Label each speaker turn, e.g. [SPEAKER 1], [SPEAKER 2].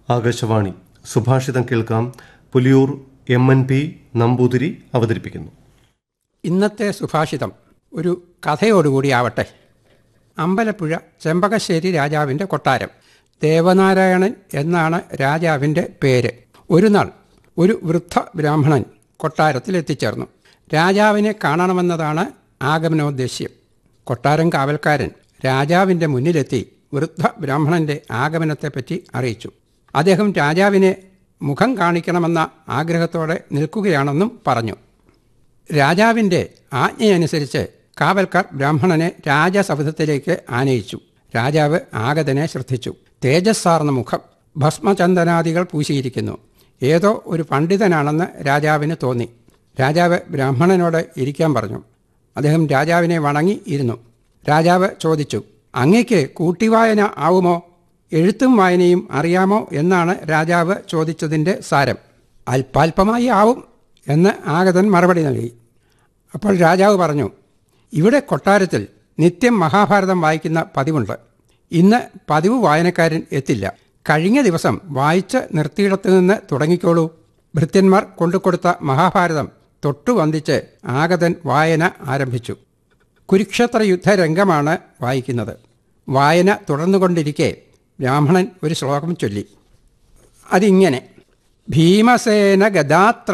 [SPEAKER 1] ആകാശവാണി സുഭാഷിതം കേൾക്കാം Puliyoor M N P Namboothiri അവതരിപ്പിക്കുന്നു
[SPEAKER 2] ഇന്നത്തെ സുഭാഷിതം ഒരു കഥയോടുകൂടി ആവട്ടെ അമ്പലപ്പുഴ ചെമ്പകശ്ശേരി രാജാവിൻ്റെ കൊട്ടാരം ദേവനാരായണൻ എന്നാണ് രാജാവിൻ്റെ പേര് ഒരു നാൾ ഒരു വൃദ്ധ ബ്രാഹ്മണൻ കൊട്ടാരത്തിൽ എത്തിച്ചേർന്നു രാജാവിനെ കാണണമെന്നതാണ് ആഗമനോദ്ദേശ്യം കൊട്ടാരം കാവൽക്കാരൻ രാജാവിൻ്റെ മുന്നിലെത്തി വൃദ്ധ ബ്രാഹ്മണന്റെ ആഗമനത്തെപ്പറ്റി അറിയിച്ചു അദ്ദേഹം രാജാവിനെ മുഖം കാണിക്കണമെന്ന ആഗ്രഹത്തോടെ നിൽക്കുകയാണെന്നും പറഞ്ഞു രാജാവിൻ്റെ ആജ്ഞയനുസരിച്ച് കാവൽക്കാർ ബ്രാഹ്മണനെ രാജസവിധത്തിലേക്ക് ആനയിച്ചു രാജാവ് ആഗതനെ ശ്രദ്ധിച്ചു തേജസ്സാർന്ന മുഖം ഭസ്മചന്ദനാദികൾ പൂശിയിരിക്കുന്നു ഏതോ ഒരു പണ്ഡിതനാണെന്ന് രാജാവിന് തോന്നി രാജാവ് ബ്രാഹ്മണനോട് ഇരിക്കാൻ പറഞ്ഞു അദ്ദേഹം രാജാവിനെ വണങ്ങി ഇരുന്നു രാജാവ് ചോദിച്ചു അങ്ങയ്ക്ക് കൂട്ടിവായന ആവുമോ എഴുത്തും വായനയും അറിയാമോ എന്നാണ് രാജാവ് ചോദിച്ചതിൻ്റെ സാരം അല്പാൽപമായി ആവും എന്ന് ആഗതൻ മറുപടി നൽകി അപ്പോൾ രാജാവ് പറഞ്ഞു ഇവിടെ കൊട്ടാരത്തിൽ നിത്യം മഹാഭാരതം വായിക്കുന്ന പതിവുണ്ട് ഇന്ന് പതിവ് വായനക്കാരൻ എത്തില്ല കഴിഞ്ഞ ദിവസം വായിച്ച് നിർത്തിയിടത്ത് നിന്ന് തുടങ്ങിക്കോളൂ ഭൃത്യന്മാർ കൊണ്ടുകൊടുത്ത മഹാഭാരതം തൊട്ടുവന്ദിച്ച് ആഗതൻ വായന ആരംഭിച്ചു കുരുക്ഷേത്ര യുദ്ധരംഗമാണ് വായിക്കുന്നത് വായന തുടർന്നുകൊണ്ടിരിക്കെ ബ്രാഹ്മണൻ ഒരു ശ്ലോകം ചൊല്ലി അതിങ്ങനെ ഭീമസേന ഗദാത്ര